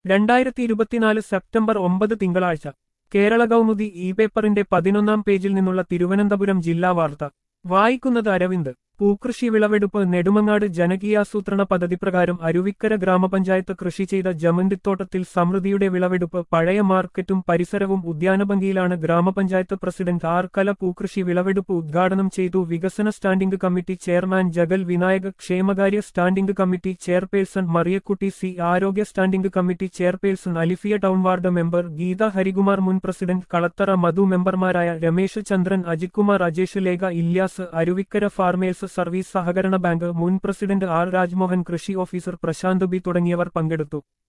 രണ്ടായിരത്തി ഇരുപത്തിനാല് സെപ്റ്റംബർ ഒമ്പത് തിങ്കളാഴ്ച കേരള കൗമുദി ഇ പേപ്പറിന്റെ പതിനൊന്നാം പേജിൽ നിന്നുള്ള തിരുവനന്തപുരം ജില്ലാ വാർത്ത വായിക്കുന്നത് അരവിന്ദ് പൂക്കൃഷി വിളവെടുപ്പ് നെടുമങ്ങാട് ജനകീയാസൂത്രണ പദ്ധതി പ്രകാരം അരുവിക്കര ഗ്രാമപഞ്ചായത്ത് കൃഷി ചെയ്ത ജമന്തിത്തോട്ടത്തിൽ സമൃദ്ധിയുടെ വിളവെടുപ്പ് പഴയ മാർക്കറ്റും പരിസരവും ഉദ്യാനഭംഗിയിലാണ് ഗ്രാമപഞ്ചായത്ത് പ്രസിഡന്റ് ആർക്കല പൂക്കൃഷി വിളവെടുപ്പ് ഉദ്ഘാടനം ചെയ്തു വികസന standing committee chairman Jagal Vinayaka ക്ഷേമകാര്യ standing committee chairperson Mariyakutty C ആരോഗ്യ standing committee chairperson Alifiya town ward member Geetha Harikumar മുൻ പ്രസിഡന്റ് കളത്തറ മധു മെമ്പർമാരായ രമേശ് ചന്ദ്രൻ അജിത്കുമാർ അജേഷ് ലേഖ ഇല്യാസ് അരുവിക്കര ഫാർമേഴ്സ് സർവീസ് സഹകരണ ബാങ്ക് മുൻ പ്രസിഡന്റ് ആർ രാജ്മോഹൻ കൃഷി ഓഫീസർ പ്രശാന്ത് ബി തുടങ്ങിയവർ പങ്കെടുത്തു